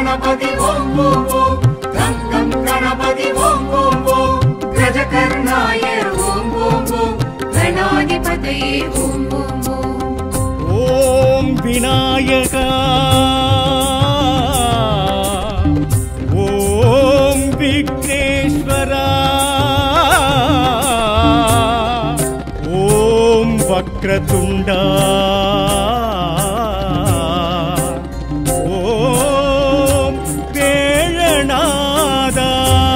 गणपति ॐ ॐ ॐ गं गं गणपति ॐ ॐ ॐ गजकर्णाय ॐ ॐ ॐ गणाधिपतये ॐ ॐ ॐ ஓம் விநாயகா ஓம் விக்னேஸ்வரா ஓம் வக்ரதுண்டா ஓம் வேழநாதா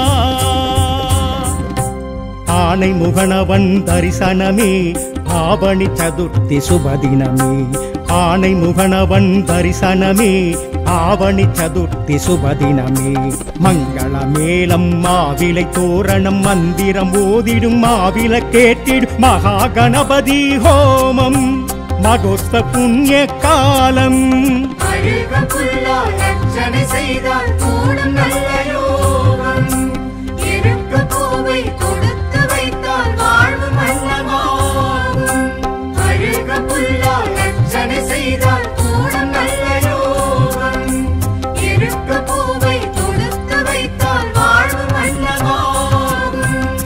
ஆனை முகனவன் தரிசனமே ஆவணி சதுர்த்தி சுபதினமே ஆனை முகனவன் தரிசனமே ஆவணி சதுர்த்தி சுபதினமே மங்கள மேளம் மாவிலை தோரணம் மந்திரம் ஓதிடும் மாவில கேட்டிடும் மகா கணபதி ஹோமம் மகோஸ்த புண்ணிய காலம் அழுக புல்லால் அர்ச்சனை செய்தால் கூடும் நல்ல யோகம் இருக்க பூவை கொடுத்து வைத்தால் வாழ்வு மன்னமாகும் அழுக புல்லால் அர்ச்சனை செய்தால் கூடும் நல்ல யோகம் இருக்க பூவை கொடுத்து வைத்தால் வாழ்வு மன்னமாகும்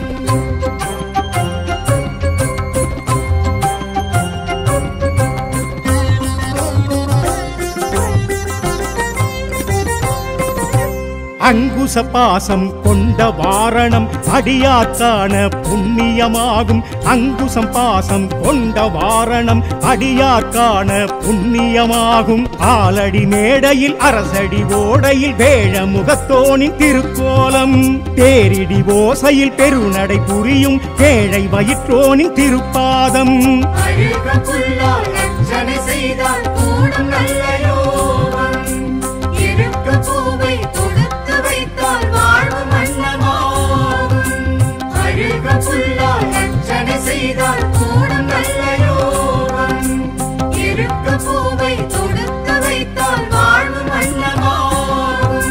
அங்குச பாசம் கொண்ட வாரணம் அடியாக்கான புண்ணியமாகும் அங்குசம் பாசம் கொண்ட வாரணம் அடியாக்கான புண்ணியமாகும் ஆலடி மேடையில் அரசடி ஓடையில் வேழ முகத்தோனின் திருக்கோலம் தேரிடி ஓசையில் பெருநடை புரியும் கேழை வயிற்றோனின் திருப்பாதம் அழுக புல்லால் அர்ச்சனை செய்தால் கூடும் நல்ல யோகம் இருக்க பூவை கொடுத்து வைத்தால் வாழ்வு மன்னமாகும் அழுக புல்லால் அர்ச்சனை செய்தால் கூடும் நல்ல யோகம் இருக்க பூவை கொடுத்து வைத்தால் வாழ்வு மன்னமாகும்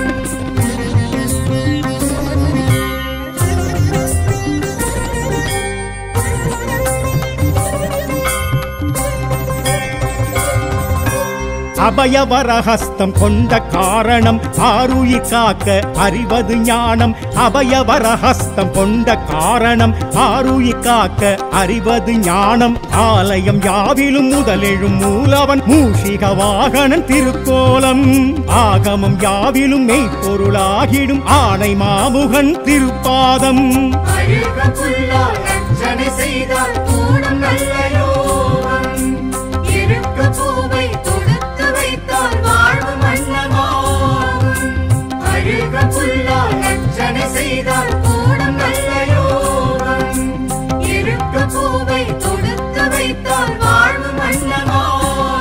அபயவரஹஸ்தம் கொண்ட காரணம் ஆருயிர் காக்க அறிவது ஞானம் அபயவரஹஸ்தம் கொண்ட காரணம் ஆருயிர் காக்க அறிவது ஞானம் ஆலயம் யாவிலும் முதலெழும் மூலவன் மூஷிக வாகனன் திருக்கோலம் ஆகமம் யாவிலும் மெய்ப்பொருளாகிடும் ஆணை மாமுகன் திருப்பாதம் அழுக புல்லால் அர்ச்சனை செய்தால் கூடும் நல்ல யோகம் இருக்க பூவை கொடுத்து வைத்தால் வாழ்வு மன்னமாகும் அழுக புல்லால் அர்ச்சனை செய்தால் கூடும் நல்ல யோகம் இருக்க பூவை கொடுத்து வைத்தால் வாழ்வு மன்னமாகும்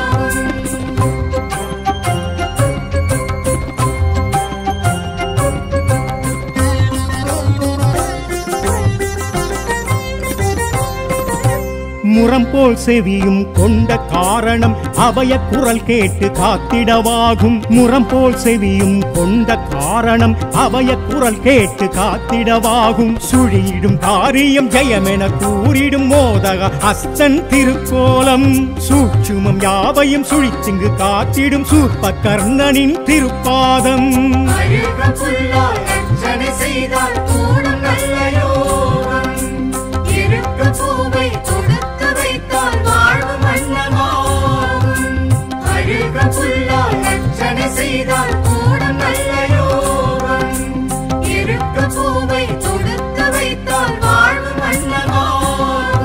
முரம் போல் செவியும் கொண்ட காரணம் அபய குரல் கேட்டு காத்திடவாகும் முரம் போல் செவியும் கொண்ட காரணம் அபய குரல் கேட்டு காத்திடவாகும் சுழியிடும் காரியம் ஜெயமென கூறிடும் மோதக அஸ்தன் திருக்கோலம் சூட்சுமம் யாவையும் சுழித்திங்கு காத்திடும் சூர்ப கர்ணனின் திருப்பாதம் அழுக புல்லால் அர்ச்சனை செய்தால் கூடும் நல்ல யோகம் இருக்க பூவை கொடுத்து வைத்தால் வாழ்வு மன்னமாகும் அழுக புல்லால் அர்ச்சனை செய்தால் கூடும் நல்ல யோகம் இருக்க பூவை கொடுத்து வைத்தால் வாழ்வு மன்னமாகும்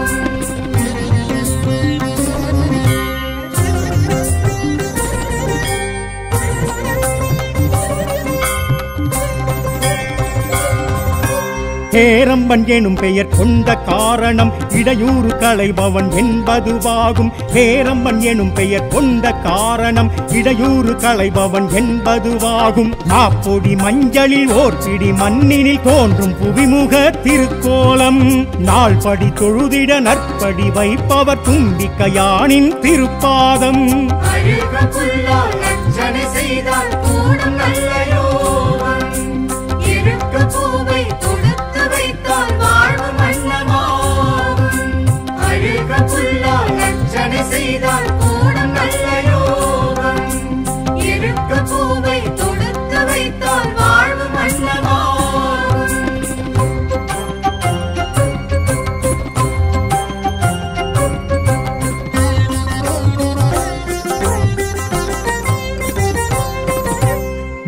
ஹேரம்பன் எனும் பெயர் கொண்ட காரணம் இடையூறு களைபவன் என்பதுவாகும் ஹேரம்பன் எனும் பெயர் கொண்ட காரணம் இடையூறு களைபவன் என்பதுவாகும் மாப்பொடி மஞ்சளில் ஓர் பிடி மண்ணினில் தோன்றும் புவிமுக திருக்கோலம் நாள்படி தொழுதிட நற்படி வைப்பவர் தும்பிக்கையானின் திருப்பாதம் அழுக புல்லால் அர்ச்சனை செய்தால் கூடும் நல்ல யோகம் இருக்க பூவை கொடுத்து வைத்தால் வாழ்வு மன்னமாகும் அழுக புல்லால் அர்ச்சனை செய்தால் கூடும் நல்ல யோகம் இருக்க பூவை கொடுத்து வைத்தால்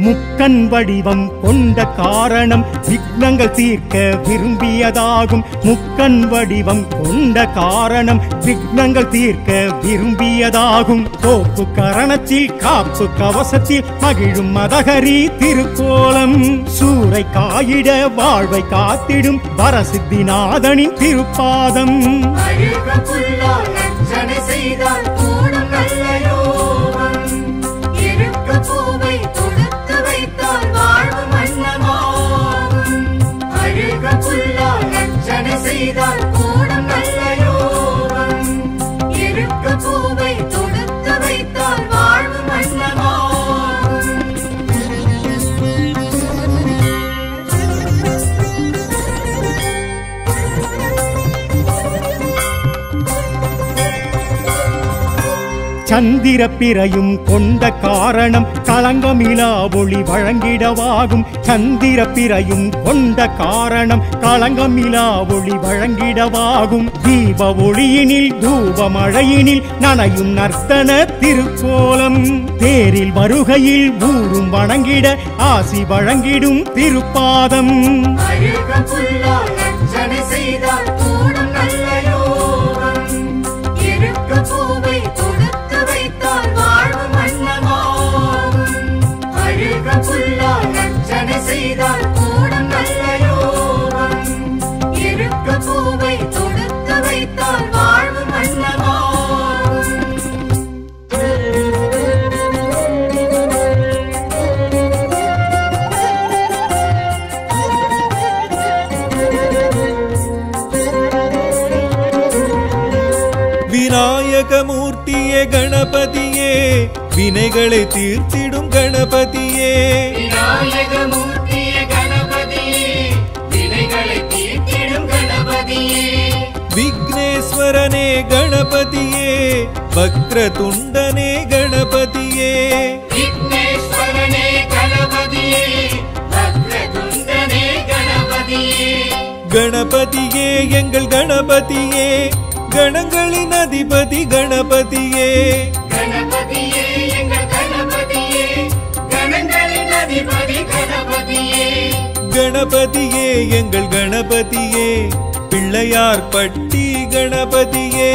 முக்கன் வடிவம் கொண்ட காரணம் விக்னங்கள் தீர்க்க விரும்பியதாகும் முக்கன் வடிவம் கொண்ட காரணம் விக்னங்கள் தீர்க்க விரும்பியதாகும் தோப்பு கரணத்தில் காப்பு கவசத்தில் மகிழும் மதகரி திருக்கோலம் சூறை காயிட வாழ்வை காத்திடும் வரசித்திநாதனின் திருப்பாதம் அழுக புல்லால் அர்ச்சனை செய்தால் கூடும் நல்ல யோகம் இருக்க பூவை தொடுத்து வைத்தால் வாழ்வு மன்னமாகும் அழுக புல்லால் அர்ச்சனை செய்தால் கூடும் நல்ல யோகம் இருக்க பூவை தொடுத்து வைத்தால் வாழ்வு மன்னமாகும் சந்திர பிறையும் கொண்ட காரணம் களங்கமிலா ஒளி வழங்கிடவாகும் சந்திர பிறையும் கொண்ட காரணம் களங்கமிலா ஒளி வழங்கிடவாகும் தீப ஒளியினில் தூப மழையினில் நனையும் நர்த்தன திருக்கோலம் தேரில் வருகையில் ஊரும் வணங்கிட ஆசி வழங்கிடும் திருப்பாதம் அழுக புல்லால் அர்ச்சனை செய்தால் கூடும் நல்ல யோகம் இருக்க பூவை தொடுத்து வைத்தால் வாழ்வு மன்னமாகும் அழுக புல்லால் அர்ச்சனை செய்தால் கூடும் நல்ல யோகம் இருக்க பூவை தொடுத்து வைத்தால் வாழ்வு மன்னமாகும் விநாயகமூர்த்தியே கணபதியே வினைகளை தீர்த்திடும் கணபதியே விநாயகமூர்த்திய கணபதியே வினைகளை தீர்த்திடும் கணபதியே விக்னேஸ்வரனே கணபதியே வக்ரதுண்டனே கணபதியே விக்னேஸ்வரனே கணபதியே வக்ரதுண்டனே கணபதியே கணபதியே எங்கள் கணபதியே கணங்களின் அதிபதி கணபதியே கணபதியே எங்கள் கணபதியே கணங்களின் அதிபதி கணபதியே கணபதியே எங்கள் கணபதியே பிள்ளையார் பட்டி கணபதியே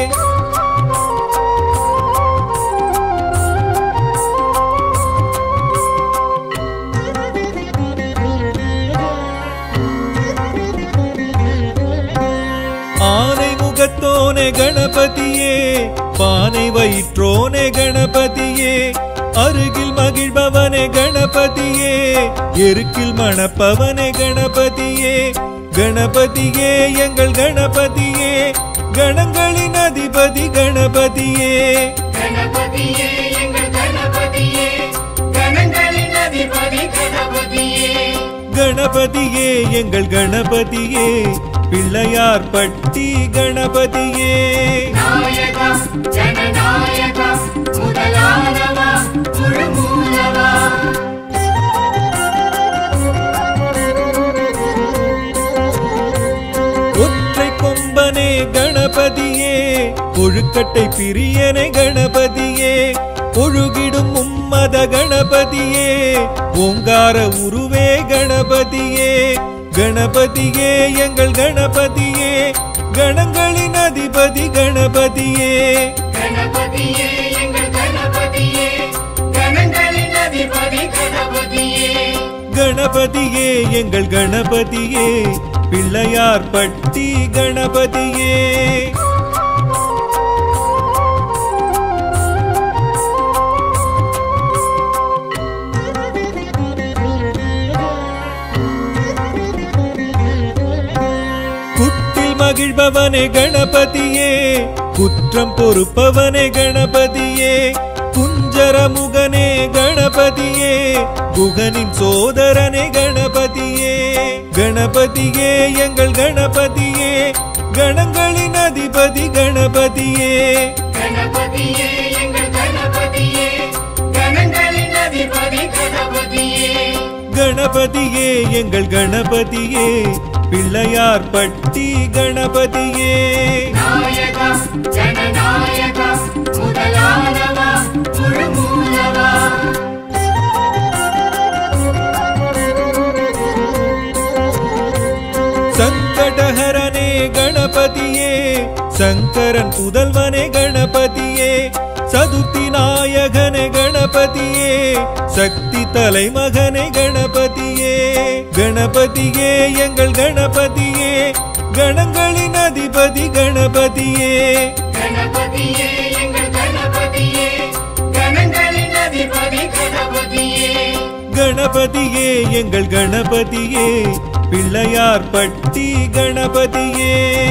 ஆனை முகத்தோனே கணபதியே பானை வயிற்றோனே கணபதியே அருகில் மகிழ்பவனே கணபதியே எருக்கில் மணப்பவனே கணபதியே கணபதியே எங்கள் கணபதியே கணங்களின் அதிபதி கணபதியே கணபதியே எங்கள் கணபதியே கணங்களின் அதிபதி கணபதியே கணபதியே எங்கள் கணபதியே பிள்ளையார் பட்டி கணபதியே நாயகா ஜனநாயகா முதலானவா முழுமூலவா ஒற்றை கொம்பனே கணபதியே ஒழுக்கட்டை பிரியனே கணபதியே ஒழுகிடும் மும்மத கணபதியே ஓங்கார உருவே கணபதியே கணபதியே எங்கள் கணபதியே கணங்களின் அதிபதி கணபதியே கணபதியே எங்கள் கணபதியே கணங்களின் அதிபதி கணபதியே கணபதியே எங்கள் கணபதியே பிள்ளையார் பட்டி கணபதியே குட்டில் மகிழ்பவனே கணபதியே குற்றம் பொறுப்பவனே கணபதியே குஞ்சரமுகனே கணபதியே குகனின் சோதரனே கணபதியே கணபதியே எங்கள் கணபதியே கணங்களின் அதிபதி கணபதியே கணபதியே எங்கள் கணபதியே கணங்களின் அதிபதி கணபதியே கணபதியே எங்கள் கணபதியே பிள்ளையார் பட்டி கணபதியே நாயகா ஜனநாயகா முதலானவா முழுமூலவா சங்கரன் புதல்வனே கணபதியே சதுர்த்தி நாயகனே கணபதியே சக்தி தலைமகனே கணபதியே கணபதியே எங்கள் கணபதியே கணங்களின் அதிபதி கணபதியே கணபதியே எங்கள் கணபதியே கணங்களின் அதிபதி கணபதியே கணபதியே எங்கள் கணபதியே பிள்ளையார் பட்டி கணபதியே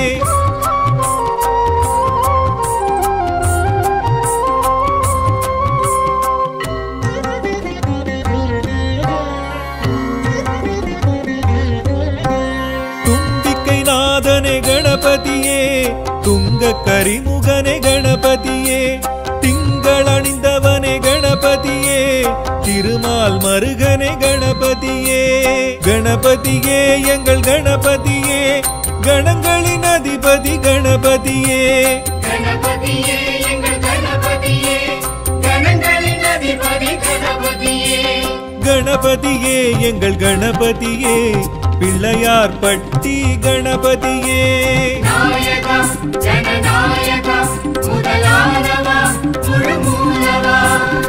தும்பிக்கை நாதனே கணபதியே துங்க கரிமுகனே கணபதியே திங்கள் அணிந்தவனே கணபதியே திருமால் மருகனே கணபதியே கணபதியே எங்கள் கணபதியே கணங்களின் அதிபதி கணபதியே கணபதியே எங்கள் கணபதியே கணங்களின் அதிபதி கணபதியே கணபதியே எங்கள் கணபதியே பிள்ளையார் பட்டி கணபதியே நாயகா ஜனநாயகா முதலானவா முழுமூலவா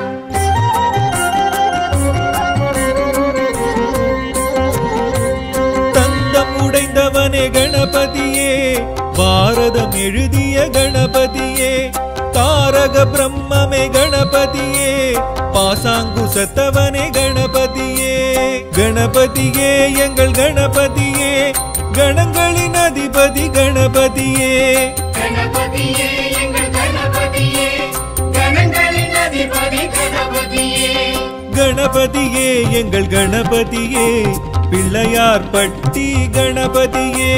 தந்தம் உடைந்தவனே கணபதியே பாரதம் எழுதிய கணபதியே தாரக பிரம்மமே கணபதியே பாசாங்குசத்தவனே கணபதியே கணபதியே எங்கள் கணபதியே கணங்களின் அதிபதி கணபதியே கணபதியே எங்கள் கணபதியே கணங்களின் அதிபதி கணபதியே கணபதியே எங்கள் கணபதியே பிள்ளையார் பட்டி கணபதியே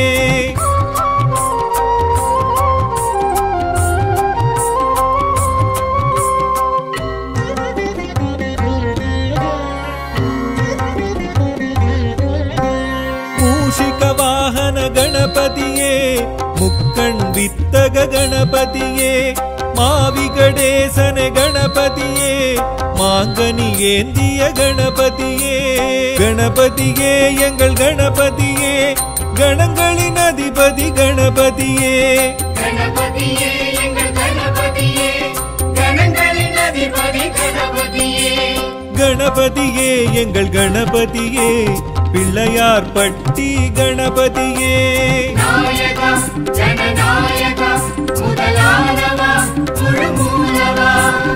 மூஷிக வாகன கணபதியே முக்கண் வித்தக கணபதியே மாவிகடேசன கணபதியே மாங்கனி ஏந்திய கணபதியே கணபதியே எங்கள் கணபதியே கணங்களின் அதிபதி கணபதியே கணபதியே எங்கள் கணபதியே கணங்களின் அதிபதி கணபதியே கணபதியே எங்கள் கணபதியே பிள்ளையார் பட்டி கணபதியே நாயகா ஜனநாயகா முதலானவா முழுமூலவா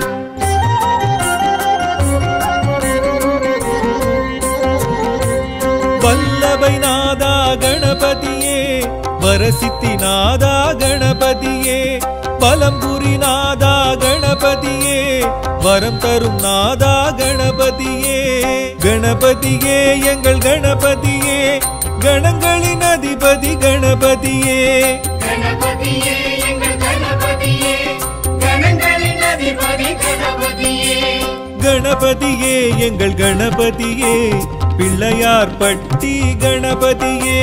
வல்லபை நாதா கணபதியே வரசித்தி நாதா கணபதியே பலம்புரி நாதா கணபதியே வரம் தரும் நாதா கணபதியே கணபதியே எங்கள் கணபதியே கணங்களின் அதிபதி கணபதியே கணபதியே எங்கள் கணபதியே கணங்களின் அதிபதி கணபதியே கணபதியே எங்கள் கணபதியே பிள்ளையார் பட்டி கணபதியே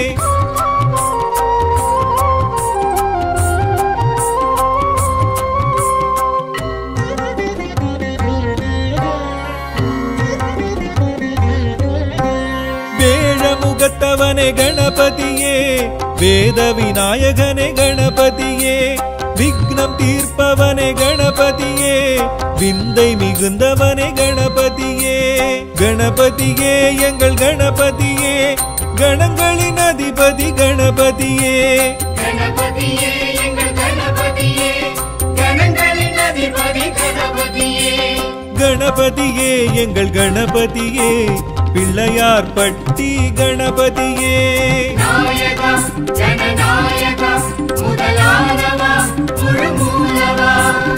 வேழமுகத்தவனே கணபதியே வேத விநாயகனே கணபதியே விக்னம் தீர்ப்பவனே கணபதியே விந்தை மிகுந்தவனே கணபதியே கணபதியே எங்கள் கணபதியே கணங்களின் அதிபதி கணபதியே கணபதியே எங்கள் கணபதியே கணங்களின் அதிபதி கணபதியே கணபதியே எங்கள் கணபதியே பிள்ளையார் பட்டி கணபதியே நாயகா ஜனநாயகா முதலானவா முழுமூலவா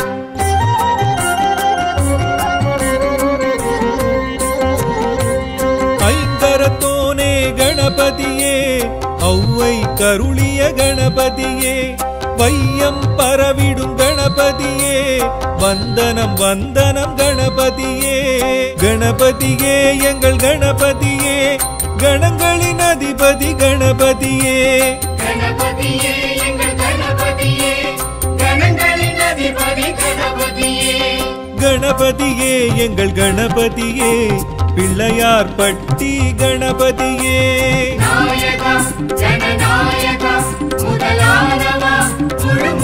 ஐங்கரத்தோனே கணபதியே ஔவை கருளிய கணபதியே வையம் பரவிடும் கணபதியே வந்தனம் வந்தனம் கணபதியே கணபதியே எங்கள் கணபதியே கணங்களின் அதிபதி கணபதியே கணபதியே எங்கள் கணபதியே கணங்களின் அதிபதி கணபதியே கணபதியே எங்கள் கணபதியே பிள்ளையார் பட்டி கணபதியே நாயகா ஜனநாயகா முதலானவா முழுமூலவா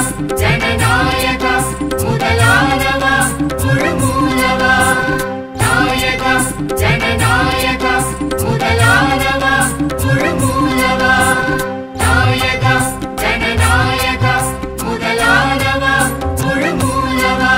ஜனநாயக முதலானவ முழுமூலவா நாயக ஜனநாயக முதலானவ முழுமூலவா நாயக ஜனநாயக முதலானவ முழுமூலவா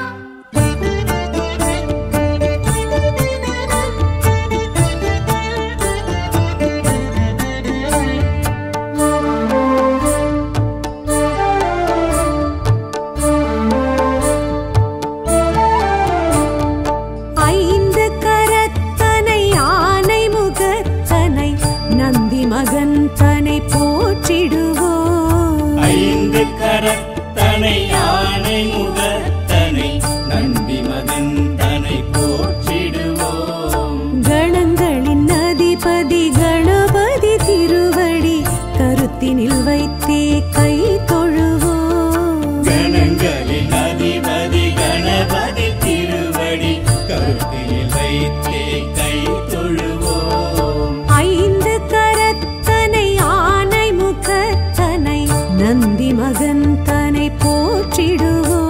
ஐந்து கரத்தனை ஆனை முகத்தனை நந்தி மகன் தனை போற்றிடுவோம் ஐந்து கரத்தனை யானை முகத்தனை நந்தி மகன் தனை போற்றிடுவோம் கணங்களின் அதிபதி கணபதி திருவடி கருத்தினில் வைத்தே கை தொழுவோம் கணங்களின் அதிபதி கணபதி திருவடி கருத்தில் வைத்தே கை தொழுவோம் ஐந்து கரத்தனை ஆனை முகத்தனை நந்தி மகன் தனை போற்றிடுவோம்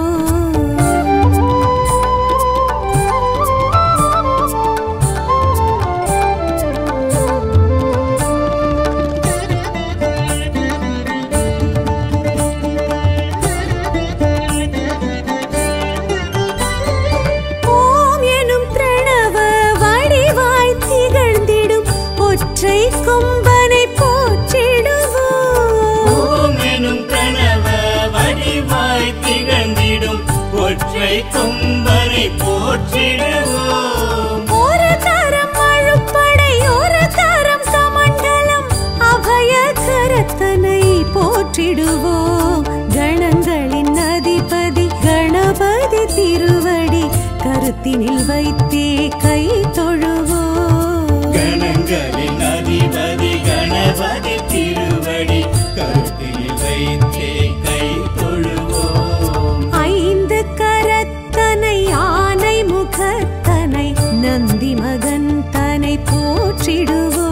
ஓம் எனும் பிரணவ வடிவாய் திகழ்ந்திடும் ஒற்றை கொம்பனை போற்றிடுவோம் ஓம் எனும் கனவ வடிவாய் திகழ்ந்திடும் ஒற்றை கொம்பனை போற்றிடுவோம் ஒரு கரம் அழுப்படை ஒரு கரம் கமண்டலம் அபய கரத்தனை போற்றிடுவோம் கணங்களின் அதிபதி கணபதி திருவடி கருத்தினில் வைத்தே கை தொழுவோம் கணங்களின் அதிபதி கணபதி திருவடி கருத்தில் வைத்தே கை தொழுவோம் ஐந்து கரத்தனை ஆனை முகத்தனை நந்தி மகன் தனை போற்றிடுவோம்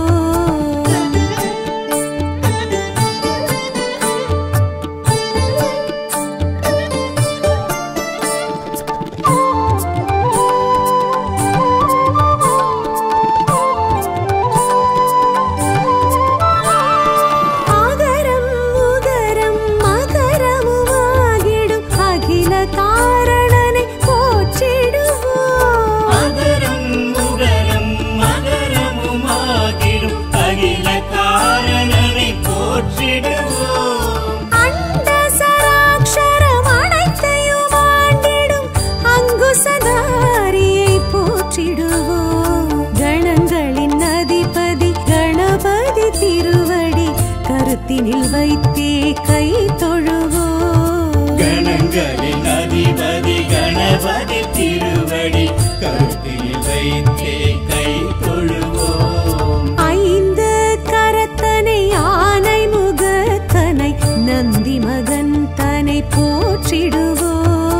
ஆகரம் உகரம் மகரமுமாகிடும் அகில காரணனை போற்றிடுவோம் அகரம் உகரம் மகரமுமாகிடும் அகில காரணனை போற்றிடுவோம் அண்ட சராட்சரம் அனைத்தையும் ஆண்டிடும் அங்குசதாரியை போற்றிடுவோம் கணங்களின் அதிபதி கணபதி திருவடி கருத்தினில் வைத்தே கை தொழுவோம் கணங்களின் அதிபதி கணபதி திருவடி கருத்தில் வைத்தே கை தொழுவோம் ஐந்து கரத்தனை ஆனை முகத்தனை நந்தி மகன் தனை போற்றிடுவோம்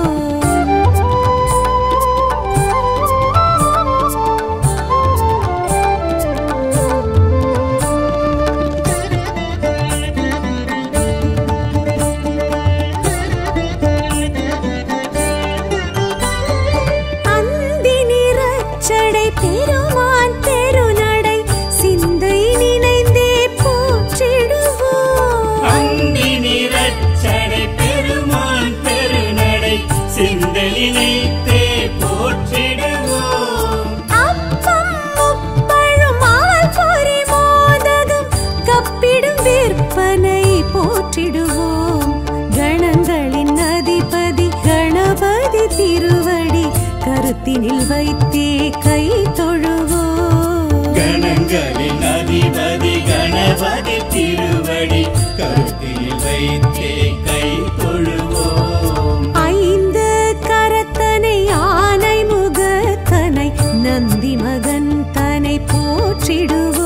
அந்தி நிறச்சடை பெருமான் பெருநடை சிந்தை நினைந்தே போற்றிடுவோம் அந்தி நிறச்சடை பெருமான் பெருநடை சிந்தலினைத்தே போற்றிடுவோம் அப்பம் முப்பழும் அவல் பொறி மோதகம் கப்பிடும் விற்பனை போற்றிடுவோம் கணங்களின் அதிபதி கணபதி திருவடி கருத்தினில் வைத்தே கை தொழுவோம் கணங்களின் அதிபதி கணபதி திருவடி கருத்தில் வைத்தே கை தொழுவோம் ஐந்து கரத்தனை ஆனை முகத்தனை நந்தி மகன் தனை போற்றிடுவோம்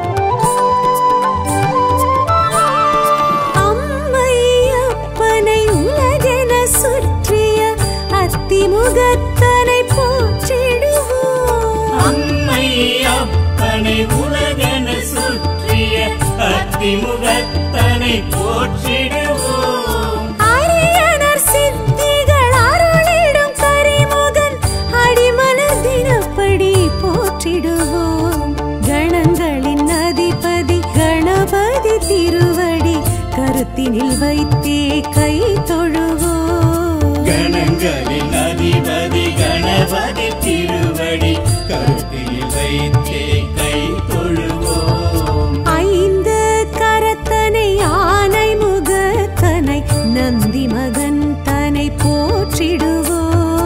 அம்மையப்பனை கருத்தினில் வைத்தே கை தொழுவோம் கணங்களின் அதிபதி கணபதி திருவடி கருத்தில் வைத்தே கை தொழுவோம் ஐந்து கரத்தனை ஆனை முகத்தனை நந்தி மகன் தனை போற்றிடுவோம்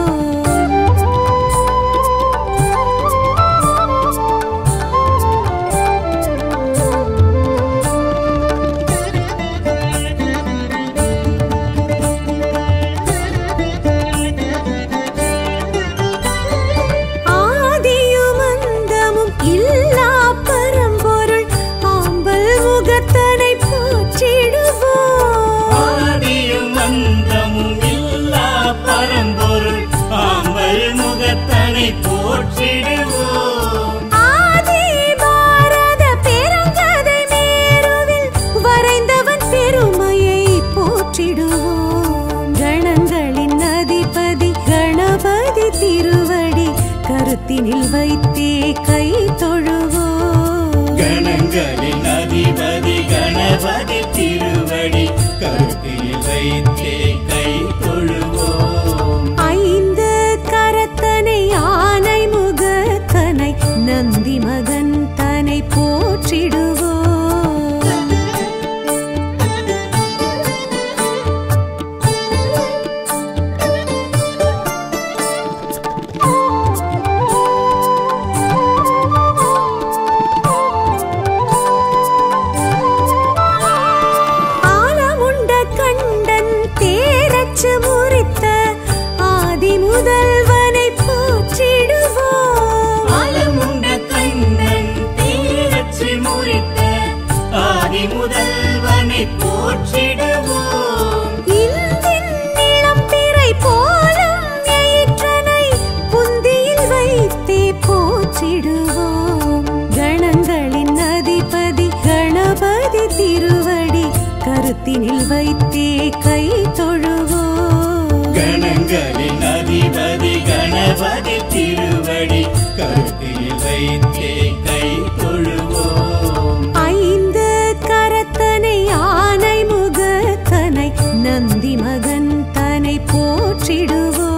ஆதியும் அந்தமும் இல்லா பரம்பொருள் ஆம்பல் முகத்தனை போற்றிடுவோம் ஆதியும் அந்தமும் இல்லா பரம்பொருள் ஆம்பல் முகத்தனை போற்றிடுவோம் ஆதி பாரத பெருங்கதை மேருவில் வரைந்தவன் பெருமையை போற்றிடுவோம் கணங்களின் அதிபதி கணபதி திருவடி கருத்தினில் வைத்தே கை தொழுவோம் கணங்களின் அதிபதி கணபதி திருவடி கருத்தில் வைத்தே கை தொழுவோம் ஐந்து கரத்தனை ஆனை முகத்தனை நந்தி மகன் தனை போற்றிடுவோம் ஆலமுண்ட கண்டன் தேரச்சு முறித்த ஆதி முதல்வனை போற்றிடுவோம் ஆலமுண்ட கண்ணன் தீரச்சி முறித்த ஆதி முதல்வனை போற்றிடுவோம் இந்தின் நிலம் பிறை போலும் எயிற்றனை புந்தியில் வைத்தே போற்றிடுவோம் கணங்களின் அதிபதி கணபதி திருவடி கருத்தினில் வைத்தே கை தொழுவோம் கணங்களின் அதிபதி கணபதி திருவடி கருத்தில் வைத்தே கை தொழுவோம் ஐந்து கரத்தனை ஆனை முகத்தனை நந்தி மகன் தனை போற்றிடுவோம்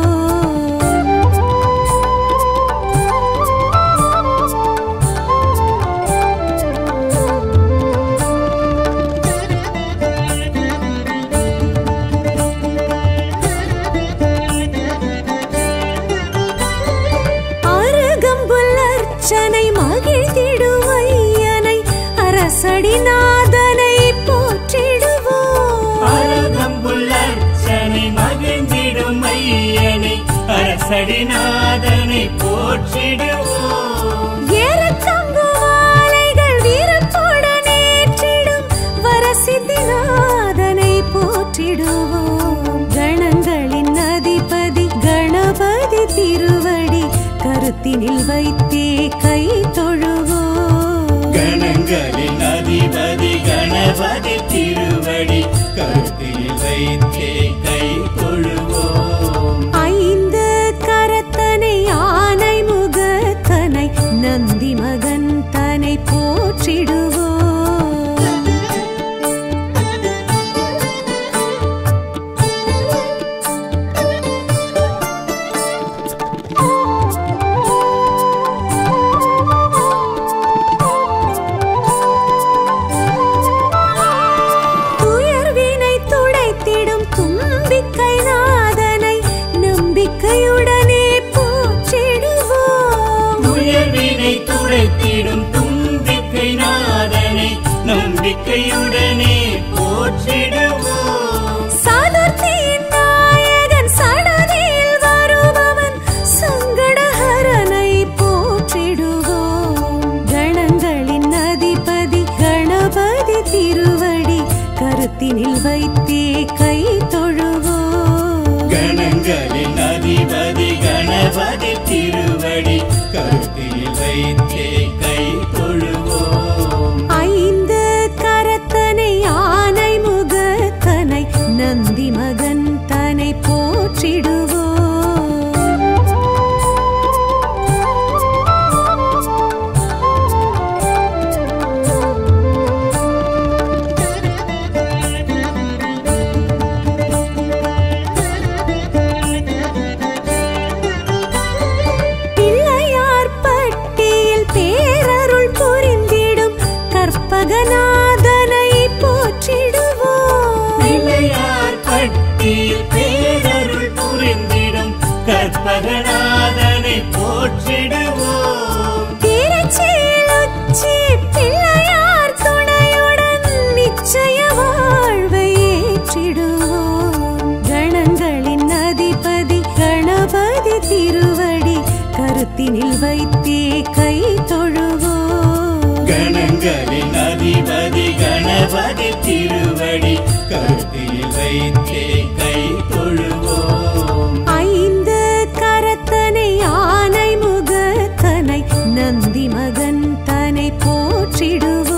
அருகம்புல் அர்ச்சனை மகிழ்ந்திடும் ஐயனை அரசடிநாதனை போற்றிடுவோம் அழகம்புல்லர்ச்சனை மகிழ்ந்திடும் ஐயனை அரசடிநாதனை போற்றிடுவோம் ஏறத்தம்பு மாலைகள் வீரத்துடன் ஏற்றிடும் வரசித்திநாதனை போற்றிடுவோம் கணங்களின் அதிபதி கணபதி திருவடி கருத்தினில் வைத்தே கை தொழுவோம் கணங்களின் அதிபதி கணபதி திருவடி கருத்தில் வைத்தே கை தொழுவோம் ஐந்து கரத்தனை ஆனை முகத்தனை நந்தி மகன் தனை போற்றிடுவோம் துயர்வினை துடைத்திடும் தும்பிக்கை நாதனை நம்பிக்கையுடனே போற்றிடுவோம் உயர்வினை துடைத்திடும் தும்பிக்கை நாதனை நம்பிக்கையுடனே போற்றிடுவோம் சதுர்த்தியின் நாயகன் சடதியில் வருபவன் சங்கடஹரனை போற்றிடுவோம் கணங்களின் அதிபதி கணபதி திருவடி கருத்தினில் வைத்தே கை தொழுவோம் கணங்களின் அதிபதி கணபதி திருவடி கருத்தில் வைத்தே கை தொழுவோம் ஐந்து கரத்தனை ஆனை முகத்தனை நந்தி மகன் தனை போற்றிடுவோம் கரத்தினில் வைத்தே கை தொழுவோம் கணங்களின் அதிபதி கணபதி திருவடி கருத்தில் வைத்தே கை தொழுவோம் ஐந்து கரத்தனை ஆனை முகத்தனை நந்தி மகன் தனை போற்றிடுவோம்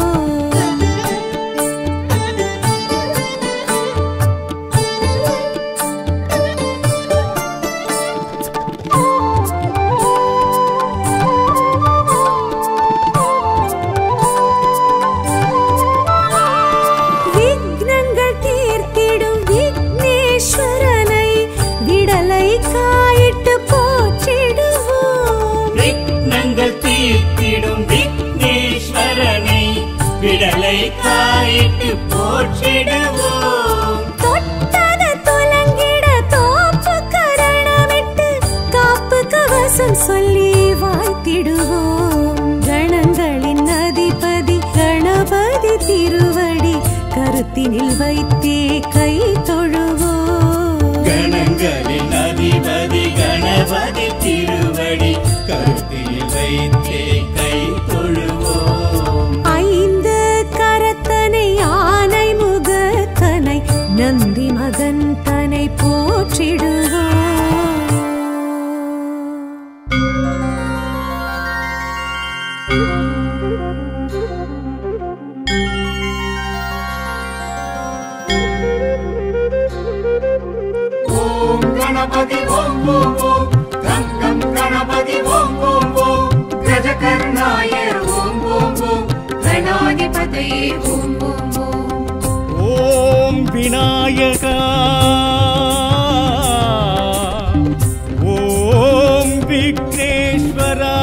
விக்னங்கள் தீர்த்திடும் விக்னேஸ்வரனை விடலை காயிட்டு போற்றிடுவோம் விக்னங்கள் தீர்த்திடும் விக்னேஸ்வரனை விடலை காயிட்டு போற்றிடுவோம் தொட்டத துலங்கிட தோப்பு கரணமிட்டு காப்பு கவசம் சொல்லி வாழ்த்திடுவோம் கணங்களின் அதிபதி கணபதி திருவடி கருத்தினில் வைத்தே கை தொழுவோம் கணங்களின் அதிபதி கணபதி திருவடி கருத்தில் வைத்தே கை தொழுவோம் ஐந்து கரத்தனை ஆனை முகத்தனை நந்தி மகன் தனை போற்றிடுவோம் ஓம் கணபதி ஓம் ஓம் ஓம் கங்கம் கணபதி ஓம் ஓம் ஓம் கஜகர்ணாய ஓம் ஓம் ஓம் கணாதிபதயே ஓம் ஓம் ஓம் ஓம் விநாயகா ஓம் விக்னேஸ்வரா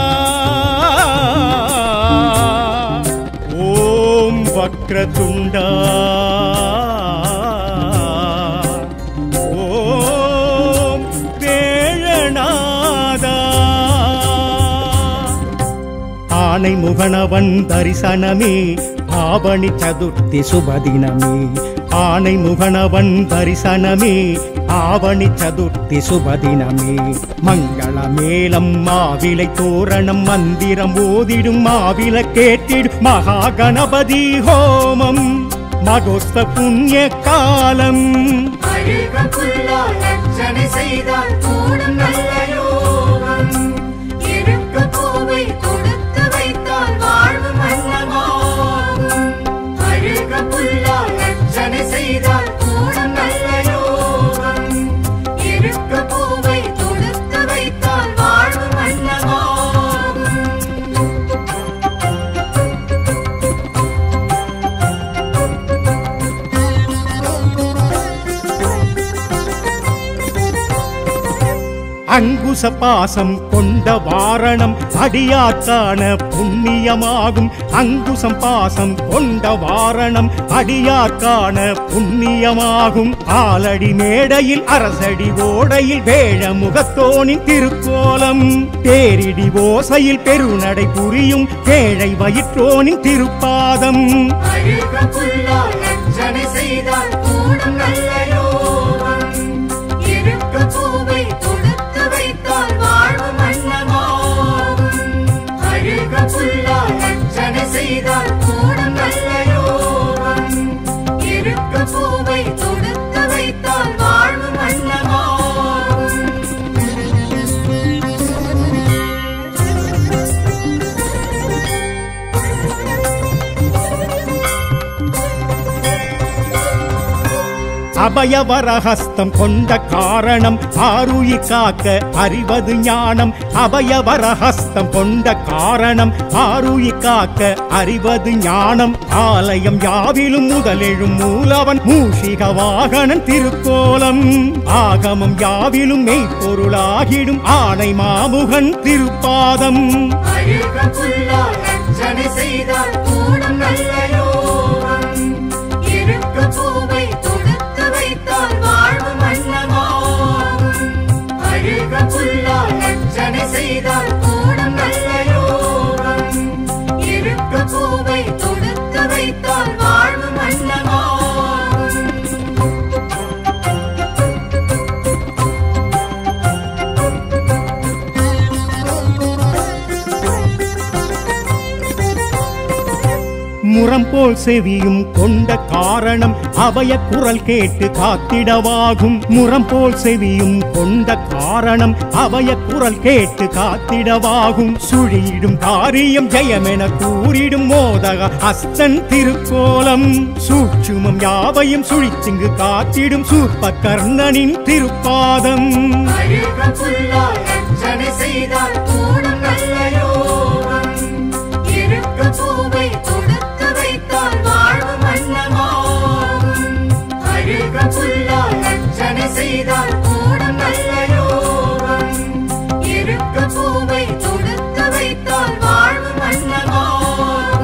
ஓம் வக்ரதுண்டா ஓம் வேழநாதா ஆனை முகனவன் தரிசனமே ஆவணி சதுர்த்தி சுபதினமே ஆனை முகனவன் தரிசனமே ஆவணி சதுர்த்தி சுபதினமே மங்கள மேளம் மாவிலை தோரணம் மந்திரம் ஓதிடும் மாவில கேட்டிடும் மகா கணபதி ஹோமம் மகோஸ்த புண்ணிய காலம் அழுக புல்லால் அர்ச்சனை செய்தால் கூடும் நல்ல யோகம் இருக்க பூவை கொடுத்து வைத்தால் வாழ்வு மன்னமாகும் அழுக புல்லால் அர்ச்சனை செய்தால் கூடும் நல்ல யோகம் இருக்க பூவை கொடுத்து வைத்தால் வாழ்வு மன்னமாகும் அங்குச பாசம் கொண்ட வாரணம் அடியார்க்கான புண்ணியமாகும் அங்குசம் பாசம் கொண்ட வாரணம் அடியார்க்கான புண்ணியமாகும் ஆலடி மேடையில் அரசடி ஓடையில் வேழ முகத்தோனின் திருக்கோலம் பேரிடி ஓசையில் பெருநடை புரியும் வேழை வயிற்றோனின் திருப்பாதம் அழுக புல்லால் அர்ச்சனை செய்தால் கூடும் நல்ல யோகம் இருக்க பூவை கொடுத்து வைத்தால் வாழ்வு மன்னமாகும் அழுக புல்லால் அர்ச்சனை செய்தால் கூடும் நல்ல யோகம் இருக்க பூவை கொடுத்து வைத்தால் வாழ்வு மன்னமாகும் அபயவரஹஸ்தம் கொண்ட காரணம் ஆருயிர் காக்க அறிவது ஞானம் அபயவரஹஸ்தம் கொண்ட காரணம் ஆருயிர் காக்க அறிவது ஞானம் ஆலயம் யாவிலும் முதலெழும் மூலவன் மூஷிக வாகனன் திருக்கோலம் ஆகமம் யாவிலும் மெய்ப்பொருளாகிடும் ஆணை மாமுகன் திருப்பாதம் அழுக புல்லால் அர்ச்சனை செய்தால் கூடும் நல்ல யோகம் இருக்க பூவை கொடுத்து வைத்தால் வாழ்வு மன்னமாகும் அழுக புல்லால் அர்ச்சனை செய்தால் கூடும் நல்ல யோகம் இருக்க பூவை கொடுத்து வைத்தால் வாழ்வு மன்னமாகும் ஆ முரம் போல் செவியும் கொண்ட காரணம் அபய குரல் கேட்டு காத்திடவாகும் முரம் போல் செவியும் கொண்ட காரணம் அபய குரல் கேட்டு காத்திடவாகும் சுழியிடும் காரியம் ஜெயமென கூறிடும் மோதக அஸ்தன் திருக்கோலம் சூட்சுமம் யாவையும் சுழித்திங்கு காத்திடும் சூர்ப கர்ணனின் திருப்பாதம் அழுக புல்லால் அர்ச்சனை செய்தால் கூடும் நல்ல யோகம் இருக்க பூவை தொடுத்து வைத்தால் வாழ்வு மன்னமாகும் அழுக புல்லால் அர்ச்சனை செய்தால் கூடும் நல்ல யோகம் இருக்க பூவை தொடுத்து வைத்தால் வாழ்வு மன்னமாகும்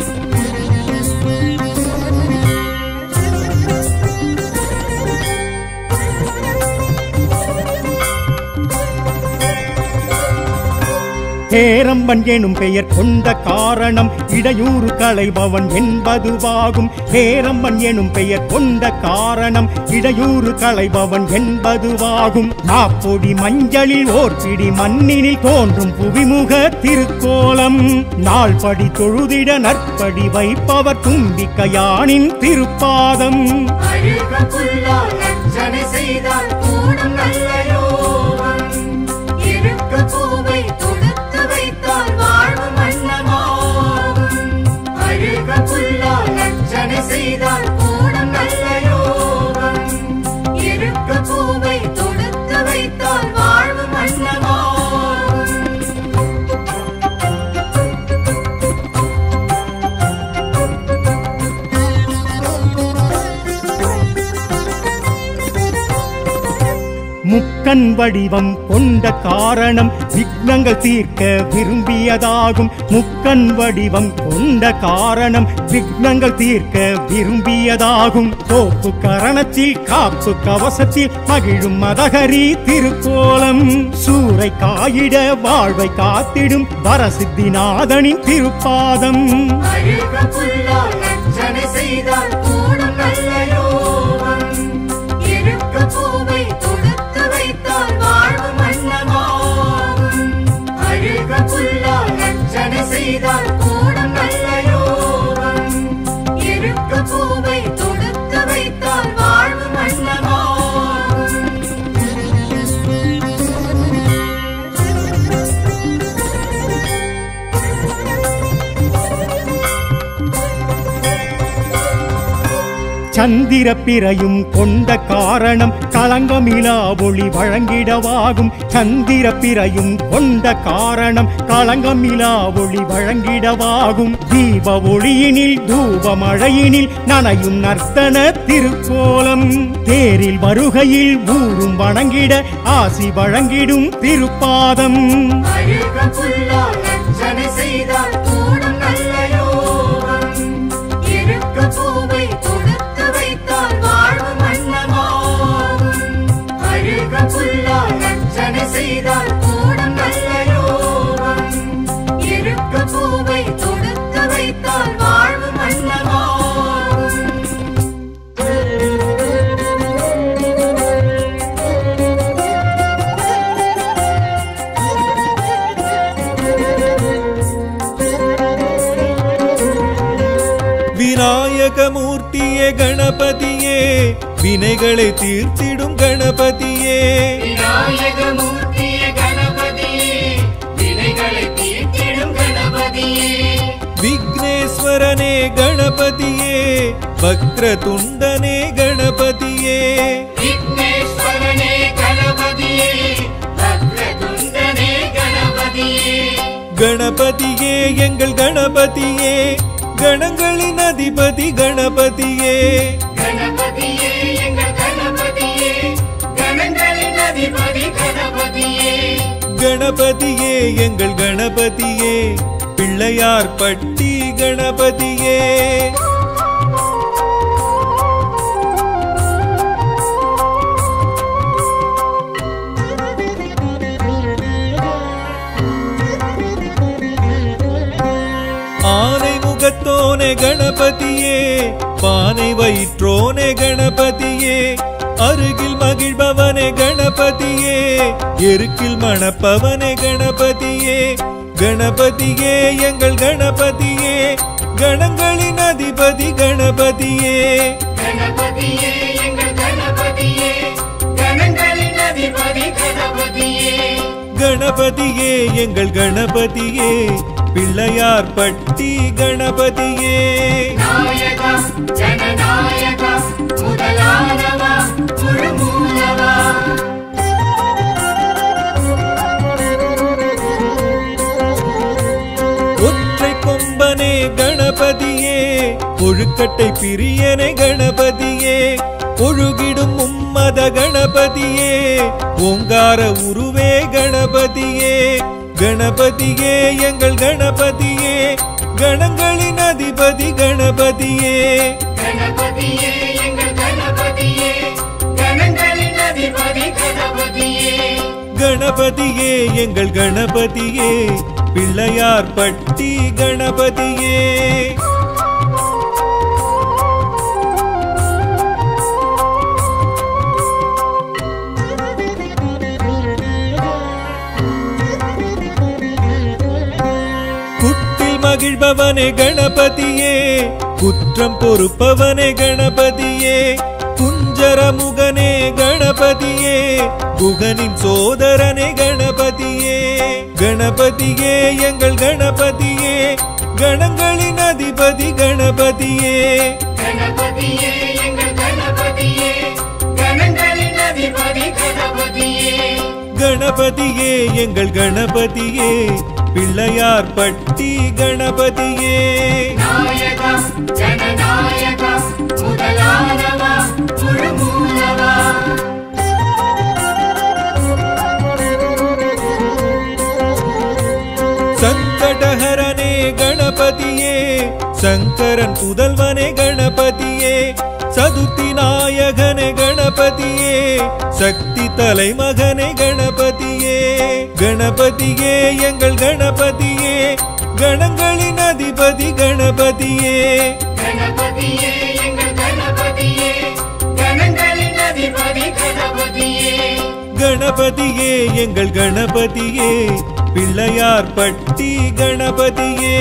ஹேரம்பன் எனும் பெயர் கொண்ட காரணம் இடையூறு களைபவன் என்பதுவாகும் ஹேரம்பன் எனும் பெயர் கொண்ட காரணம் இடையூறு களைபவன் என்பதுவாகும் நாப்பொடி மஞ்சளில் ஓர் பிடி மண்ணினில் தோன்றும் புவிமுக திருக்கோலம் நாள்படி தொழுதிட நற்படி வைப்பவர் தும்பிக்கையானின் திருப்பாதம் அழுக புல்லால் அர்ச்சனை செய்தால் கூடும் நல்ல யோகம் இருக்க பூவை தொடுத்து வைத்தால் வாழ்வு மன்னமாகும் அழுக புல்லால் அர்ச்சனை செய்தால் கூடும் நல்ல யோகம் இருக்க பூவை தொடுத்து வைத்தால் வாழ்வு மன்னமாகும் முக்கன் வடிவம் கொண்ட காரணம் விக்னங்கள் தீர்க்க விரும்பியதாகும் முக்கன் வடிவம் கொண்ட காரணம் விக்னங்கள் தீர்க்க விரும்பியதாகும் தோப்பு கரணத்தில் காப்பு கவசத்தில் மகிழும் மதகரி திருக்கோலம் சூறை காயிட வாழ்வை காத்திடும் வரசித்திநாதனின் திருப்பாதம் அழுக புல்லால் அர்ச்சனை செய்தால் கூடும் நல்ல யோகம் இருக்க பூவை தொடுத்து வைத்தால் வாழ்வு மன்னமாகும் அழுக புல்லால் அர்ச்சனை செய்தால் கூடும் நல்ல யோகம் இருக்க பூவை தொடுத்து வைத்தால் வாழ்வு மன்னமாகும் சந்திர பிறையும் கொண்ட காரணம் களங்கமிலா ஒளி வழங்கிடவாகும் சந்திர பிறையும் கொண்ட காரணம் களங்கமிலா ஒளி வழங்கிடவாகும் தீப ஒளியினில் தூப மழையினில் நனையும் நர்த்தன திருக்கோலம் தேரில் வருகையில் ஊரும் வணங்கிட ஆசி வழங்கிடும் திருப்பாதம் அழுக புல்லால் அர்ச்சனை செய்தால் கூடும் நல்ல யோகம் இருக்க பூவை தொடுத்து வைத்தால் வாழ்வு மன்னமாகும் அழுக புல்லால் அர்ச்சனை செய்தால் கூடும் நல்ல யோகம் இருக்க பூவை தொடுத்து வைத்தால் வாழ்வு மன்னமாகும் விநாயகமூர்த்தியே கணபதியே வினைகளை தீர்த்திடும் கணபதியே விநாயகமூர்த்திய கணபதியே வினைகளை தீர்த்திடும் கணபதியே விக்னேஸ்வரனே கணபதியே வக்ரதுண்டனே கணபதியே விக்னேஸ்வரனே கணபதியே வக்ரதுண்டனே கணபதியே கணபதியே எங்கள் கணபதியே கணங்களின் அதிபதி கணபதியே கணபதியே எங்கள் கணபதியே கணங்களின் அதிபதி கணபதியே கணபதியே எங்கள் கணபதியே பிள்ளையார் பட்டி கணபதியே ஆனை முகத்தோனே கணபதியே பானை வயிற்றோனே கணபதியே அருகில் மகிழ்பவனே கணபதியே எருக்கில் மணப்பவனே கணபதியே கணபதியே எங்கள் கணபதியே கணங்களின் அதிபதி கணபதியே கணபதியே எங்கள் கணபதியே கணங்களின் அதிபதி கணபதியே கணபதியே எங்கள் கணபதியே பிள்ளையார் பட்டி கணபதியே நாயகா ஜனநாயகா முதலானவா முழுமூலவா ஒற்றை கொம்பனே கணபதியே ஒழுக்கட்டை பிரியனே கணபதியே ஒழுகிடும் உம்மத கணபதியே ஓங்கார உருவே கணபதியே கணபதியே எங்கள் கணபதியே கணங்களின் அதிபதி கணபதியே கணபதியே எங்கள் கணபதியே கணங்களின் அதிபதி கணபதியே கணபதியே எங்கள் கணபதியே பிள்ளையார் பட்டி கணபதியே குட்டில் மகிழ்பவனே கணபதியே குற்றம் பொறுப்பவனே கணபதியே குஞ்சரமுகனே கணபதியே குகனின் சோதரனே கணபதியே கணபதியே எங்கள் கணபதியே கணங்களின் அதிபதி கணபதியே கணபதியே எங்கள் கணபதியே கணங்களின் அதிபதி கணபதியே கணபதியே எங்கள் கணபதியே பிள்ளையார் பட்டி கணபதியே நாயகா ஜனநாயகா முதலானவா முழுமூலவா சங்கடஹரனே கணபதியே சங்கரன் புதல்வனே கணபதியே சதுர்த்தி நாயகனே கணபதியே சக்தி தலைமகனே கணபதியே கணபதியே எங்கள் கணபதியே கணங்களின் அதிபதி கணபதியே கணபதியே எங்கள் கணபதியே கணங்களின் அதிபதி கணபதியே கணபதியே எங்கள் கணபதியே பிள்ளையார் பட்டி கணபதியே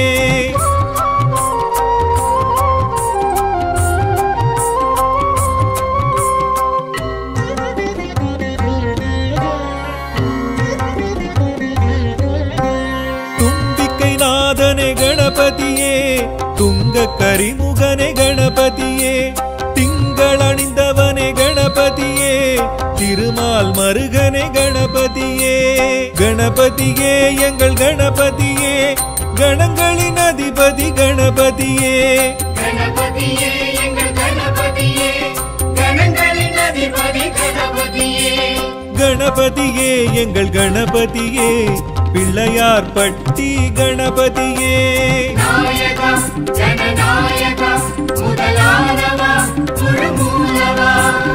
தும்பிக்கை நாதனே கணபதியே துங்க கரிமுகனே கணபதியே திங்கள் அணிந்தவனே கணபதியே திருமால் மருகனே கணபதியே கணபதியே எங்கள் கணபதியே கணங்களின் அதிபதி கணபதியே கணபதியே எங்கள் கணபதியே கணங்களின் அதிபதி கணபதியே கணபதியே எங்கள் கணபதியே பிள்ளையார் பட்டி கணபதியே நாயகா ஜனநாயகா முதலானவா முழுமூலவா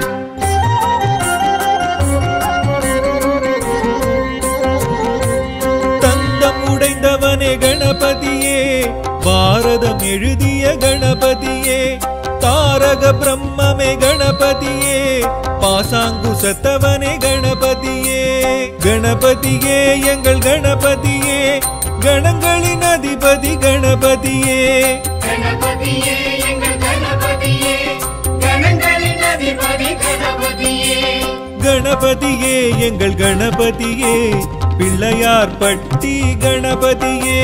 தந்தம் உடைந்தவனே கணபதியே பாரதம் எழுதிய கணபதியே தாரக பிரம்மமே கணபதியே பாசாங்குசத்தவனே கணபதியே கணபதியே எங்கள் கணபதியே கணங்களின் அதிபதி கணபதியே கணபதியே எங்கள் கணபதியே கணங்களின் அதிபதி கணபதியே கணபதியே எங்கள் கணபதியே பிள்ளையார் பட்டி கணபதியே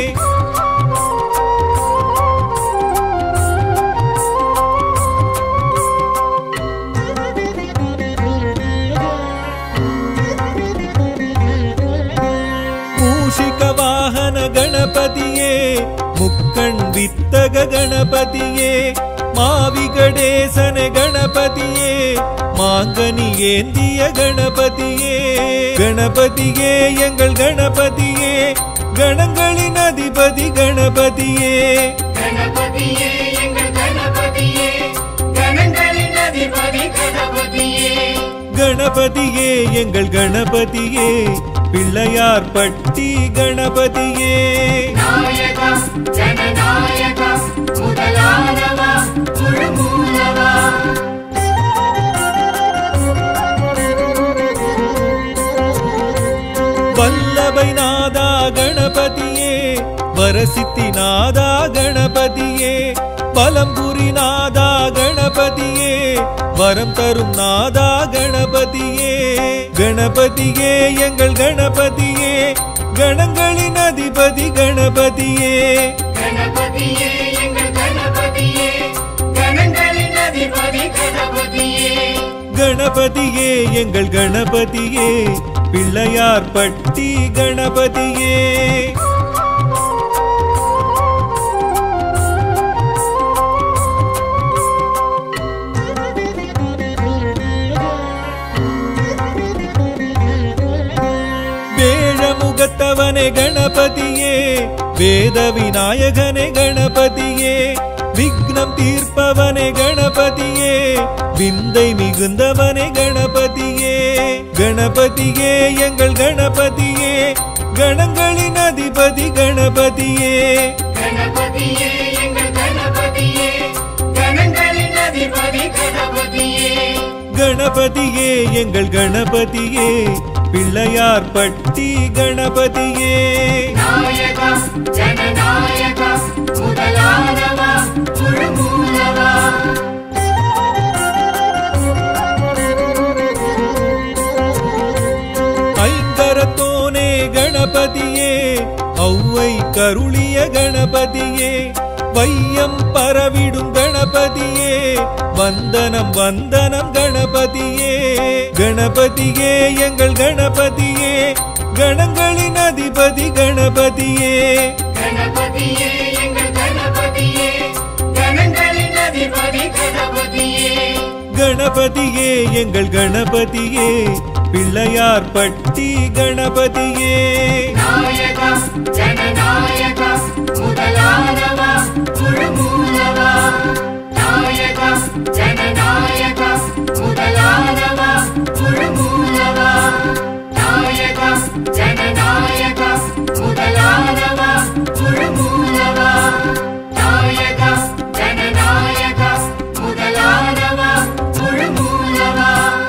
மூஷிக வாகன கணபதியே முக்கண் வித்தக கணபதியே மாவிகடேசன கணபதியே மாங்கனி ஏந்திய கணபதியே கணபதியே எங்கள் கணபதியே கணங்களின் அதிபதி கணபதியே கணபதியே எங்கள் கணபதியே கணங்களின் அதிபதி கணபதியே கணபதியே எங்கள் கணபதியே பிள்ளையார் பட்டி கணபதியே நாயகா ஜனநாயகா முதலானவா முழுமூலவா வல்லபை நாதா கணபதியே கணபதியே வரசித்தி நாதா கணபதியே பலம்புரி நாதா கணபதியே வரம் தரும் நாதா கணபதியே கணபதியே எங்கள் கணபதியே கணங்களின் அதிபதி கணபதியே கணபதியே எங்கள் கணபதியே கணங்களின் அதிபதி கணபதியே கணபதியே எங்கள் கணபதியே பிள்ளையார் பட்டி கணபதியே வேழமுகத்தவனே கணபதியே வேத விநாயகனே கணபதியே விக்னம் தீர்ப்பவனே கணபதியே விந்தை மிகுந்தவனே கணபதியே கணபதியே எங்கள் கணபதியே கணங்களின் அதிபதி கணபதியே கணபதியே எங்கள் கணபதியே கணங்களின் அதிபதி கணபதியே கணபதியே எங்கள் கணபதியே பிள்ளையார் பட்டி கணபதியே நாயகா ஜனநாயகா முதலானவா முழுமூலவா ஐங்கரத்தோனே கணபதியே ஔவை கருளிய கணபதியே வையம் பரவிடும் கணபதியே வந்தனம் வந்தனம் கணபதியே கணபதியே எங்கள் கணபதியே கணங்களின் அதிபதி கணபதியே கணபதியே எங்கள் கணபதியே கணங்களின் அதிபதி கணபதியே கணபதியே எங்கள் கணபதியே பிள்ளையார் பட்டி கணபதியே நாயகா ஜனநாயகா முதலானவா முழுமூலவா நாயகா ஜனநாயகா முதலானவா முழுமூலவா நாயகா ஜனநாயகா முதலானவா முழுமூலவா நாயகா ஜனநாயகா முதலானவா முழுமூலவா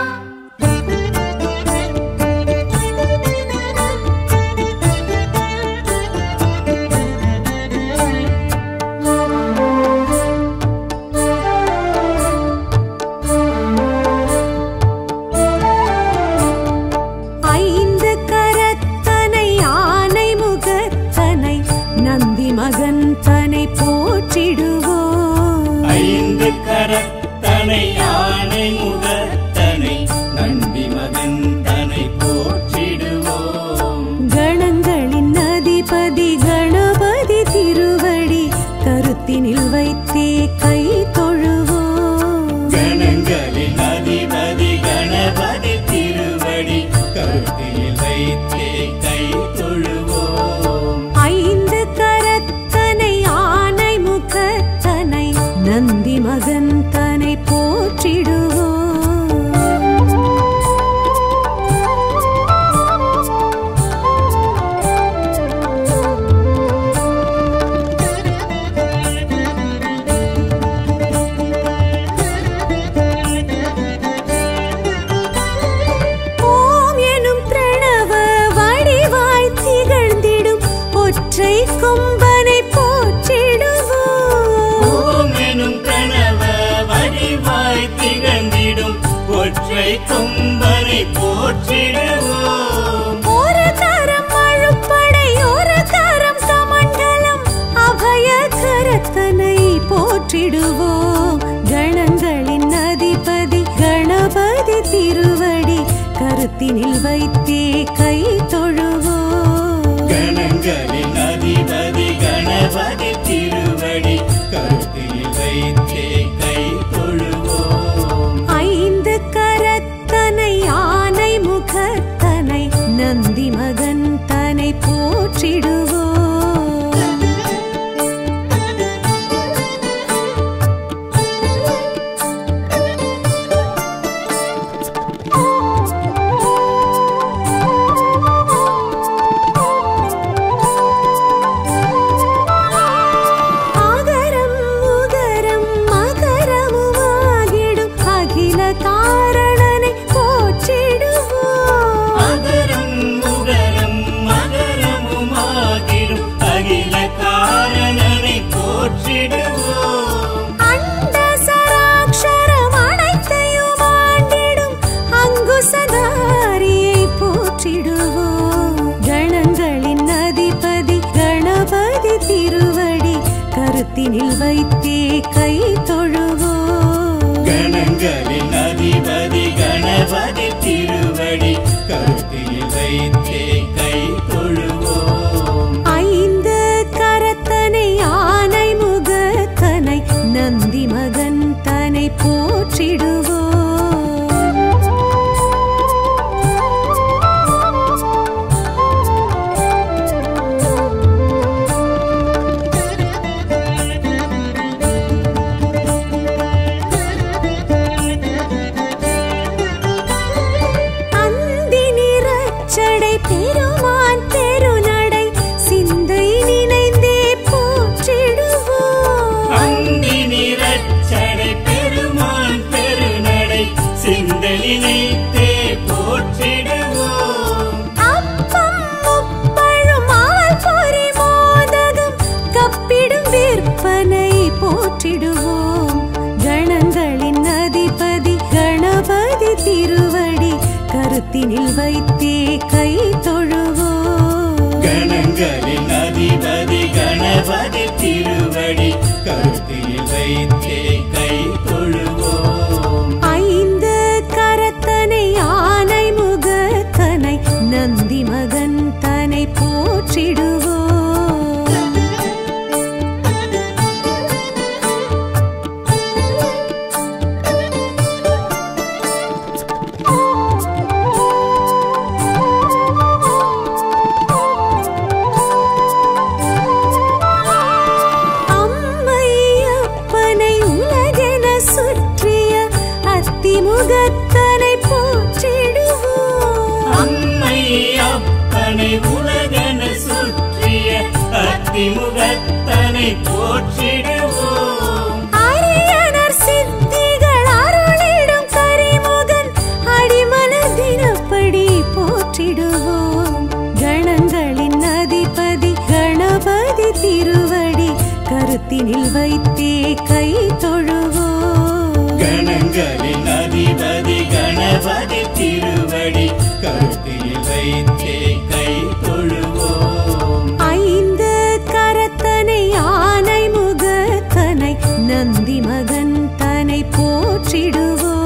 ஐந்து கரத்தனை ஆனை முகத்தனை நந்தி மகன் தனை போற்றிடுவோம் ஐந்து கரத்தனை யானை முகத்தனை நந்தி மகன் தனை போற்றிடுவோம் கணங்களின் அதிபதி கணபதி திருவடி கருத்தினில் வைத்தே கை தொழுவோம் கணங்களின் அதிபதி கணபதி திருவடி கருத்தில் வைத்தே கை தொழுவோம் ஐந்து கரத்தனை ஆனை முகத்தனை நந்தி மகன் தனை போற்றிடுவோம் ஓம் எனும் பிரணவ வடிவாய் திகழ்ந்திடும் ஒற்றை கொம்பனை போற்றிடுவோம் ஓம் எனும் கணவ வடிவாய் திகழ்ந்திடும் ஒற்றை கொம்பனை போற்றிடுவோம் ஒரு கரம் அழுப்படை ஒரு கரம் கமண்டலம் அபய கரத்தனை போற்றிடுவோம் கணங்களின் அதிபதி கணபதி திருவடி கருத்தினில் வைத்தே கை தொழுவோம் கணங்களின் அதிபதி கணபதி திருவடி கருத்தில் வைத்தே கை தொழுவோம் ஐந்து கரத்தனை ஆனை முகத்தனை நந்தி மகன் தனை போற்றிடுவோம் கருத்தினில் வைத்தே கை தொழுவோம் கணங்களின் அதிபதி கணபதி திருவடி கருத்தில் வைத்தே கை தொழுவோம் ஐந்து கரத்தனை ஆனை முகத்தனை நந்தி மகன் தனை போற்றிடுவோம் அந்தி நிறச்சடை பெருமான் பெருநடை சிந்தை நினைந்தே போற்றிடுவோம் அந்தி நிறச்சடை பெருமான் பெருநடை சிந்தலினைத்தே போற்றிடுவோம் அப்பம் முப்பழும் ஆள் பொறி மோதகம் கப்பிடும் விற்பனை போற்றிடுவோம் கணங்களின் அதிபதி கணபதி திருவடி கருத்தினில் வைத்தே கை தொழுவோம் கணங்களின் அதிபதி கணபதி திருவடி கருத்தில் வைத்தே கை தொழுவோம் ஐந்து கரத்தனை ஆனை முகத்தனை நந்தி மகன் தனை போற்றிடுவோம் அம்மையப்பனை உலகென சுற்றிய அத்திமுகத்தனை போற்றிடுவோம் அம்மை அப்பனை உலகன சுற்றிய அத்திமுகத்தனை போற்றிடுவோம் அரியனர் சித்திகள் அருளிடும் கரிமுகன் அடிமனதினப்படி போற்றிடுவோம் கணங்களின் அதிபதி கணபதி திருவடி கருத்தினில் வைத்தே கை தொழுவோம் கணங்களின் அதிபதி கணபதி திருவடி கருத்தில் வைத்தே கை தொழுவோம் ஐந்து கரத்தனை ஆனை முகத்தனை நந்தி மகன் தனை போற்றிடுவோம்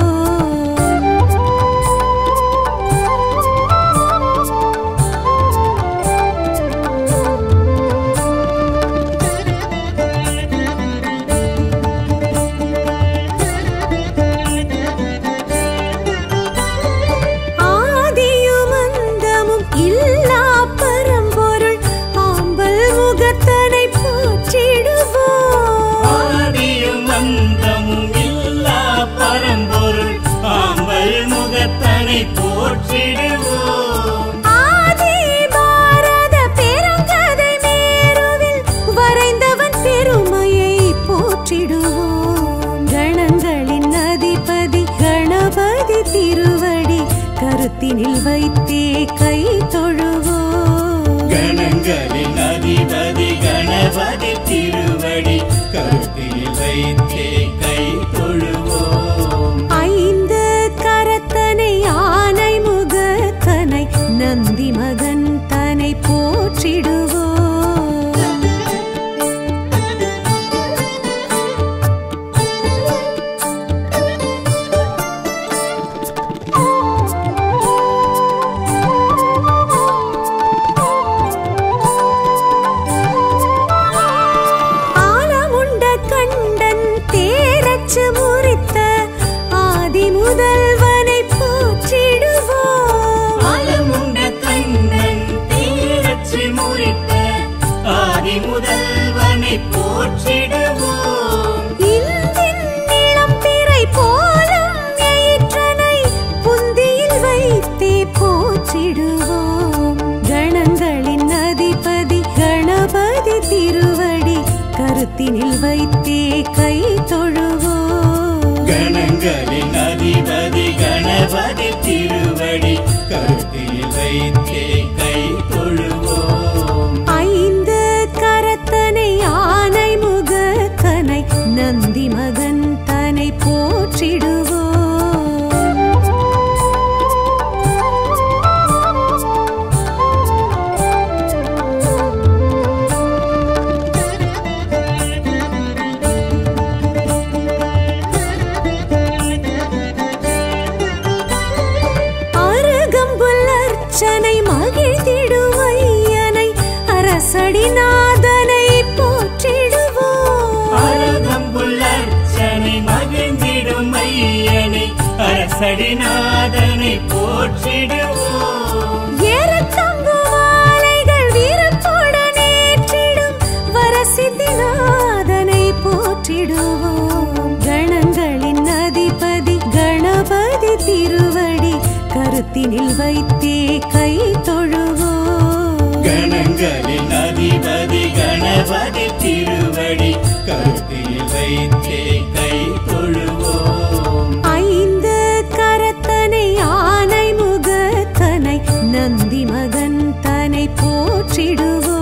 ஆதியும் அந்தமும் இல்லா பரம்பொருள் ஆம்பல் முகத்தனை போற்றிடுவோம் ஆதியும் அந்தமும் இல்லா பரம்பொருள் ஆம்பல் முகத்தனை போற்றிடுவோம் ஆதி பாரத பெருங்கதை மேருவில் வரைந்தவன் பெருமையை போற்றிடுவோம் கணங்களின் அதிபதி கணபதி திருவடி கருத்தினில் வைத்தே கை தொழுவோம் கணங்களின் அதிபதி கணபதி திருவடி கருத்தில் வைத்தே கை தொழுவோம் ஐந்து கரத்தனை ஆனை முகத்தனை நந்தி மகன் தனை போற்றிடுவோம் ஆலமுண்ட கண்டன் தேரச்சு முறித்த ஆதி முதல்வனை போற்றிடுவோம் ஆலமுண்ட கண்ணன் தீரச்சி முறித்த ஆதி முதல்வனை போற்றிடுவோம் இந்தின் இளம்பிறை போலும் எயிற்றனை புந்தியில் வைத்தே போற்றிடுவோம் கணங்களின் அதிபதி கணபதி திருவடி கருத்தினில் வைத்தே கை தொழுவோம் கணங்களின் அதிபதி கணபதி திருவடி கருத்தில் வைத்தே கை தொழுவோம் ஐந்து கரத்தனை ஆனை முகத்தனை நந்தி மகன் தனை போற்றிடுவோம் அரசடிநாதனை போற்றிடுவோம் அருகம்புல்லர்ச்சனை மகிழ்ந்திடும் ஐயனை அரசடிநாதனை போற்றிடுவோம் ஏறத்தங்கு மாலைகள் வீரத்துடன் ஏற்றிடும் வரசித்திநாதனை போற்றிடுவோம் கணங்களின் அதிபதி கணபதி திருவடி கருத்தினில் வைத்தே கை தொழுவோம் கணங்களின் அதிபதி கணபதி திருவடி கருத்தில் வைத்தே கை தொழுவோம் ஐந்து கரத்தனை ஆனை முகத்தனை நந்தி மகன் தனை போற்றிடுவோம்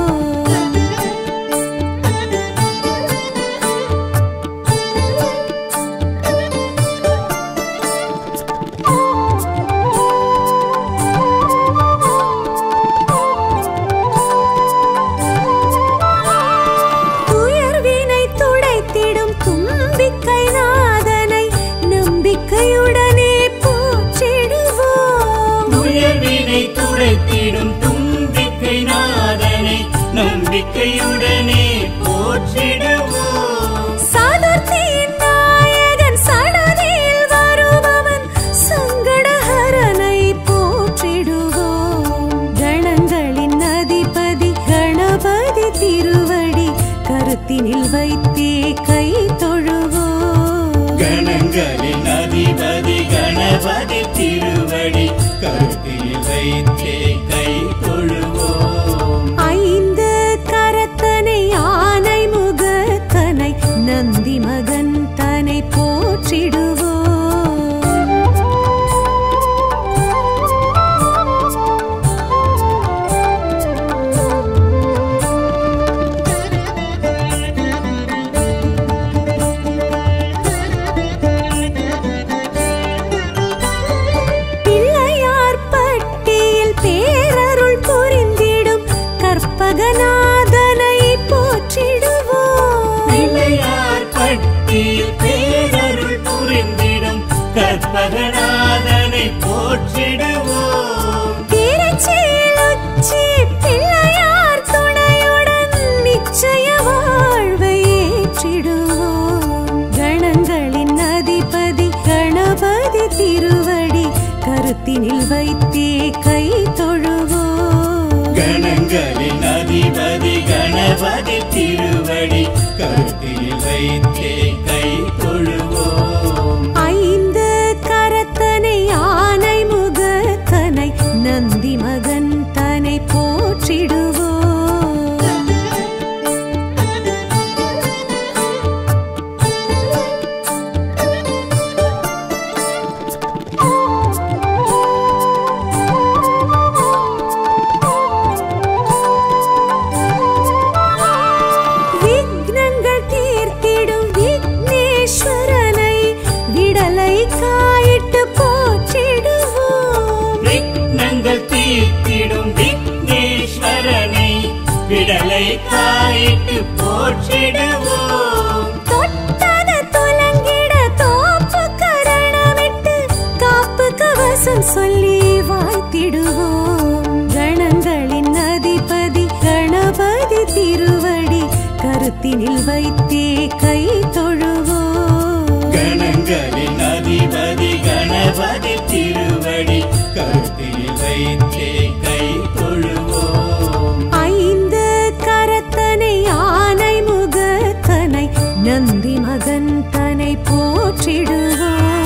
துயர்வினை துடைத்திடும் தும்பிக்கை நாதனை நம்பிக்கையுடனே போற்றிடுவோம் உயர்வினை துடைத்திடும் தும்பிக்கை நாதனை நம்பிக்கையுடனே போற்றிடுவோம் சதுர்த்தியின் நாயகன் சடதியில் வருபவன் சங்கடஹரனை போற்றிடுவோம் கணங்களின் அதிபதி கணபதி திருவடி கருத்தினில் வைத்தே கை தொழுவோம் கணங்களின் அதிபதி கணபதி திருவடி கருத்தில் வைத்தே கை தொழுவோம் ஐந்து கரத்தனை ஆனை முகத்தனை நந்தி மகன் தனை போற்றிடுவோம் பிள்ளையார் பட்டியில் பேரருள் புரிந்திடும் கற்பகநாதனை போற்றிடுவோம் பிள்ளையார் பட்டியில் பேரருள் புரிந்திடும் கற்பகநாதனை போற்றிடுவோம் திருச்சியில் உச்சி பிள்ளையார் துணையுடன் நிச்சய வாழ்வை ஏற்றிடுவோம் கணங்களின் அதிபதி கணபதி திருவடி கருத்தினில் வைத்தே கை தொழுவோம் கணங்களின் அதிபதி கணபதி திருவடி கருத்தில் வைத்தே கை தொழுவோம் ஐந்து கரத்தனை ஆனை முகத்தனை நந்தி மகன் தனை போற்றிடுவோம் விக்னங்கள் தீர்த்திடும் விக்னேஸ்வரனை விடலை காயிட்டு போற்றிடுவோம் விக்னங்கள் தீர்த்திடும் விக்னேஸ்வரனை விடலை காயிட்டு போற்றிடுவோம் தொட்டது துலங்கிட தோப்பு கரணமிட்டு காப்பு கவசம் சொல்லி வாழ்த்திடுவோம் கணங்களின் அதிபதி கணபதி திருவடி கருத்தினில் வைத்தே கை தொழுவோம் கணங்களின் அதிபதி கணபதி திருவடி கருத்தில் வைத்தே கை தொழுவோம் ஐந்து கரத்தனை ஆனை முகத்தனை நந்தி மகன் தனை போற்றிடுவோம்